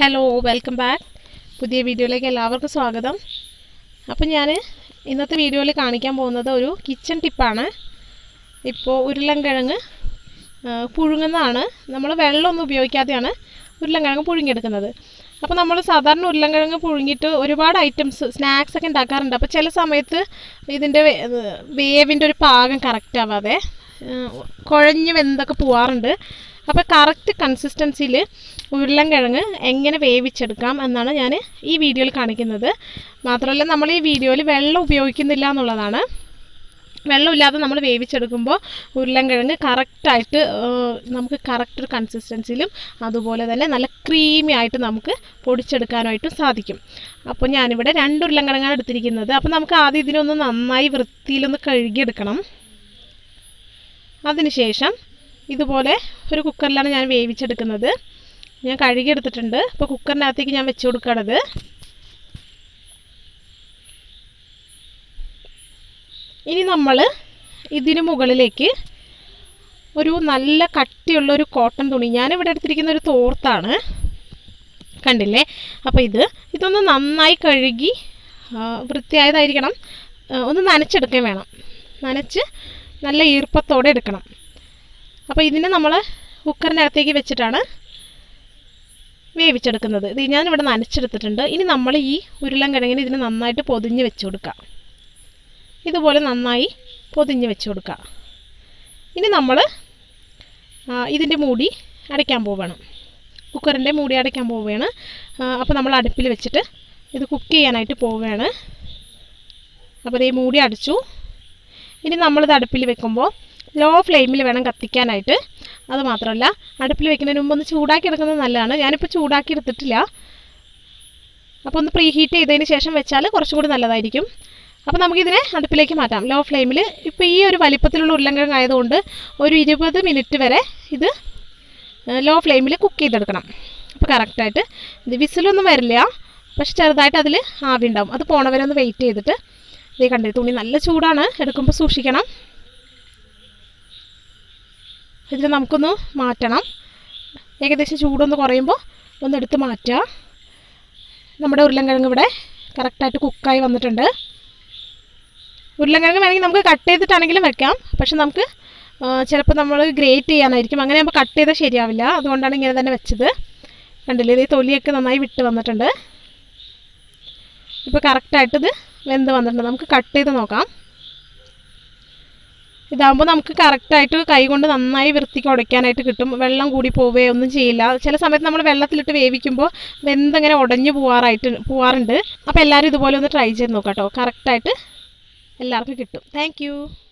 hello welcome back പുതിയ വീഡിയോയിലേക്ക് എല്ലാവർക്കും സ്വാഗതം അപ്പം ഞാൻ ഇന്നത്തെ വീഡിയോയിൽ കാണിക്കാൻ പോകുന്നത് ഒരു കിച്ചൺ ടിപ്പാണ് ഇപ്പോൾ ഉരുളൻകിഴങ്ങ് ആ, പുഴുങ്ങുന്നതാണ് നമ്മൾ വെള്ളമൊന്നും ഉപയോഗിക്കാതെയാണ് ഉരുളൻകിഴങ്ങ് പുഴുങ്ങിയെടുക്കുന്നത് അപ്പോൾ നമ്മൾ സാധാരണ ഉരുളൻകിഴങ്ങ് പുഴുങ്ങിയിട്ട് ഒരുപാട് ഐറ്റംസ് സ്നാക്സ് ഒക്കെ ഉണ്ടാക്കാറുണ്ട് അപ്പോൾ ചില സമയത്ത് ഇതിൻ്റെ വേ- ഇത് വേവിൻ്റെ ഒരു പാകം കറക്റ്റ് ആവാതെ ആ, കുഴഞ്ഞ് വെന്തൊക്കെ പോവാറുണ്ട് അപ്പോൾ കറക്റ്റ് കൺസിസ്റ്റൻസിയിൽ ഉരുളൻകിഴങ്ങ് എങ്ങനെ വേവിച്ചെടുക്കാം എന്നാണ് ഞാൻ ഈ വീഡിയോയിൽ കാണിക്കുന്നത് മാത്രമല്ല നമ്മൾ ഈ വീഡിയോയിൽ വെള്ളം ഉപയോഗിക്കുന്നില്ല എന്നുള്ളതാണ് വെള്ളമില്ലാതെ നമ്മൾ വേവിച്ചെടുക്കുമ്പോൾ ഉരുളൻകിഴങ്ങ് കറക്റ്റായിട്ട് നമുക്ക് കറക്റ്റ് ഒരു കൺസിസ്റ്റൻസിയിലും അതുപോലെ തന്നെ നല്ല ക്രീമി ആയിട്ട് നമുക്ക് പൊടിച്ചെടുക്കാനായിട്ടും സാധിക്കും അപ്പോൾ ഞാനിവിടെ രണ്ട് ഉരുളൻകിഴങ്ങാണ് എടുത്തിരിക്കുന്നത് അപ്പോൾ നമുക്ക് ആദ്യം ഇതിനൊന്ന് നന്നായി വൃത്തിയിലൊന്ന് കഴുകിയെടുക്കണം അതിനുശേഷം ഇതുപോലെ ഒരു കുക്കറിലാണ് ഞാൻ വേവിച്ചെടുക്കുന്നത് ഞാൻ കഴുകിയെടുത്തിട്ടുണ്ട് അപ്പോൾ കുക്കറിനകത്തേക്ക് ഞാൻ വെച്ച് കൊടുക്കണത് ഇനി നമ്മൾ ഇതിന് മുകളിലേക്ക് ഒരു നല്ല കട്ടിയുള്ള ഒരു കോട്ടൺ തുണി ഞാനിവിടെ എടുത്തിരിക്കുന്ന ഒരു തോർത്താണ് കണ്ടില്ലേ അപ്പോൾ ഇത് ഇതൊന്ന് നന്നായി കഴുകി ആ, വൃത്തിയായതായിരിക്കണം ആ, ഒന്ന് നനച്ചെടുക്കുകയും വേണം നനച്ച് നല്ല ഈർപ്പത്തോടെ എടുക്കണം അപ്പോൾ ഇതിനെ നമ്മൾ കുക്കറിനകത്തേക്ക് വെച്ചിട്ടാണ് വേവിച്ചെടുക്കുന്നത് ഇത് ഞാനിവിടെ നനച്ചെടുത്തിട്ടുണ്ട് ഇനി നമ്മൾ ഈ ഉരുളൻകിഴങ്ങിന് ഇതിന് നന്നായിട്ട് പൊതിഞ്ഞ് വെച്ച് കൊടുക്കാം ഇതുപോലെ നന്നായി പൊതിഞ്ഞ് വെച്ച് കൊടുക്കുക ഇനി നമ്മൾ ഇതിൻ്റെ മൂടി അടയ്ക്കാൻ പോവുകയാണ് കുക്കറിൻ്റെ മൂടി അടയ്ക്കാൻ പോവുകയാണ് അപ്പോൾ നമ്മൾ അടുപ്പിൽ വെച്ചിട്ട് ഇത് കുക്ക് ചെയ്യാനായിട്ട് പോവുകയാണ് അപ്പോൾ ഈ മൂടി അടച്ചു ഇനി നമ്മളിത് അടുപ്പിൽ വെക്കുമ്പോൾ ലോ ഫ്ലെയിമിൽ വേണം കത്തിക്കാനായിട്ട് അത് മാത്രമല്ല അടുപ്പിൽ വെക്കുന്നതിന് മുമ്പ് ഒന്ന് ചൂടാക്കി എടുക്കുന്നത് നല്ലതാണ് ഞാനിപ്പോൾ ചൂടാക്കി എടുത്തിട്ടില്ല അപ്പോൾ ഒന്ന് പ്രീ ഹീറ്റ് ചെയ്തതിന് ശേഷം വെച്ചാൽ കുറച്ചും കൂടി നല്ലതായിരിക്കും അപ്പോൾ നമുക്കിതിനെ അടുപ്പിലേക്ക് മാറ്റാം ലോ ഫ്ലെയിമിൽ ഇപ്പോൾ ഈ ഒരു വലിപ്പത്തിലുള്ള ഉരുളൻകിഴങ്ങ് ആയതുകൊണ്ട് ഒരു ഇരുപത് മിനിറ്റ് വരെ ഇത് ലോ ഫ്ലെയിമിൽ കുക്ക് ചെയ്തെടുക്കണം അപ്പോൾ കറക്റ്റായിട്ട് ഇത് വിസിലൊന്നും വരില്ല പക്ഷെ ചെറുതായിട്ട് അതിൽ ആവി ഉണ്ടാവും അത് പോണവരെ ഒന്ന് വെയിറ്റ് ചെയ്തിട്ട് ഇതേ കണ്ടേ തുണി നല്ല ചൂടാണ് എടുക്കുമ്പോൾ സൂക്ഷിക്കണം ഇതിൽ നമുക്കൊന്ന് മാറ്റണം ഏകദേശം ചൂടൊന്ന് കുറയുമ്പോൾ ഒന്ന് എടുത്ത് മാറ്റുക നമ്മുടെ ഉരുളൻകിഴങ്ങ് ഇവിടെ കറക്റ്റായിട്ട് കുക്കായി വന്നിട്ടുണ്ട് ഉരുളൻകിഴങ്ങ് വേണമെങ്കിൽ നമുക്ക് കട്ട് ചെയ്തിട്ടാണെങ്കിലും വെക്കാം പക്ഷെ നമുക്ക് ചിലപ്പോൾ നമ്മൾ ഗ്രേറ്റ് ചെയ്യാനായിരിക്കും അങ്ങനെ ആകുമ്പോൾ കട്ട് ചെയ്താൽ ശരിയാവില്ല അതുകൊണ്ടാണ് ഇങ്ങനെ തന്നെ വെച്ചത് കണ്ടില്ലേ ഇത് തൊലിയൊക്കെ നന്നായി വിട്ട് വന്നിട്ടുണ്ട് ഇപ്പോൾ കറക്റ്റായിട്ട് ഇത് വെന്ത് വന്നിട്ടുണ്ട് നമുക്ക് കട്ട് ചെയ്ത് നോക്കാം ഇതാകുമ്പോൾ നമുക്ക് കറക്റ്റായിട്ട് കൈ കൊണ്ട് നന്നായി വൃത്തിക്ക് ഉടയ്ക്കാനായിട്ട് കിട്ടും വെള്ളം കൂടി പോവുകയോ ഒന്നും ചെയ്യില്ല ചില സമയത്ത് നമ്മൾ വെള്ളത്തിലിട്ട് വേവിക്കുമ്പോൾ വെന്തങ്ങനെ ഉടഞ്ഞു പോവാറായിട്ട് പോവാറുണ്ട് അപ്പോൾ എല്ലാവരും ഇതുപോലെ ഒന്ന് ട്രൈ ചെയ്ത് നോക്കാം കേട്ടോ കറക്റ്റായിട്ട് എല്ലാവർക്കും കിട്ടും താങ്ക്